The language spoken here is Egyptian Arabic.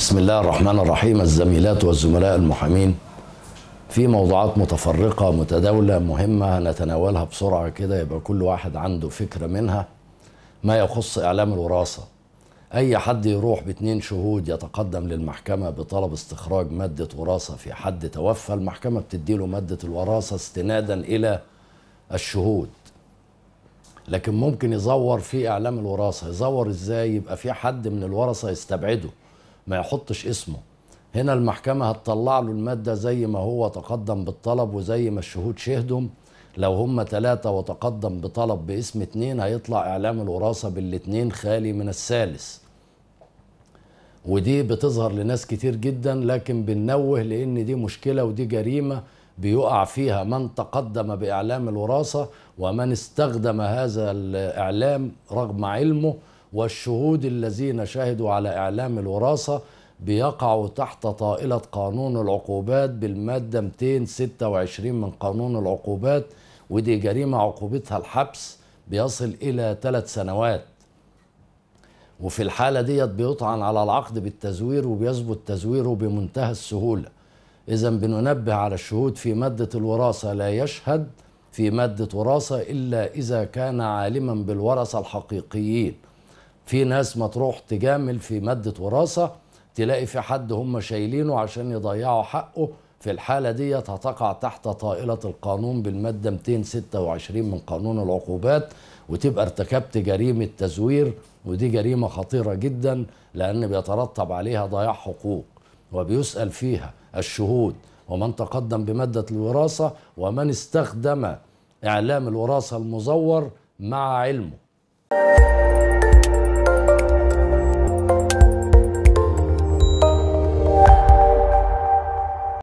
بسم الله الرحمن الرحيم الزميلات والزملاء المحامين في موضوعات متفرقة متداولة مهمة نتناولها بسرعة كده يبقى كل واحد عنده فكرة منها ما يخص إعلام الوراثة أي حد يروح باتنين شهود يتقدم للمحكمة بطلب استخراج مادة وراثة في حد توفى المحكمة بتديله مادة الوراثة استنادا إلى الشهود لكن ممكن يزور في إعلام الوراثة يزور إزاي يبقى في حد من الورثة يستبعده ما يحطش اسمه هنا المحكمة هتطلع له المادة زي ما هو تقدم بالطلب وزي ما الشهود شهدهم لو هم ثلاثة وتقدم بطلب باسم اتنين هيطلع إعلام الوراثة بالاتنين خالي من الثالث ودي بتظهر لناس كتير جدا لكن بننوه لأن دي مشكلة ودي جريمة بيقع فيها من تقدم بإعلام الوراثة ومن استخدم هذا الإعلام رغم علمه والشهود الذين شهدوا على إعلام الوراثة بيقعوا تحت طائلة قانون العقوبات بالمادة 226 من قانون العقوبات ودي جريمة عقوبتها الحبس بيصل إلى ثلاث سنوات وفي الحالة ديت بيطعن على العقد بالتزوير وبيثبت تزويره بمنتهى السهولة إذا بننبه على الشهود في مادة الوراثة لا يشهد في مادة وراثة إلا إذا كان عالما بالورثة الحقيقيين في ناس ما تروح تجامل في مادة وراثة تلاقي في حد هم شايلينه عشان يضيعوا حقه في الحالة ديت هتقع تحت طائلة القانون بالمادة 226 من قانون العقوبات وتبقى ارتكبت جريمة تزوير ودي جريمة خطيرة جدا لأن بيترتب عليها ضياع حقوق وبيسأل فيها الشهود ومن تقدم بمادة الوراثة ومن استخدم إعلام الوراثة المزور مع علمه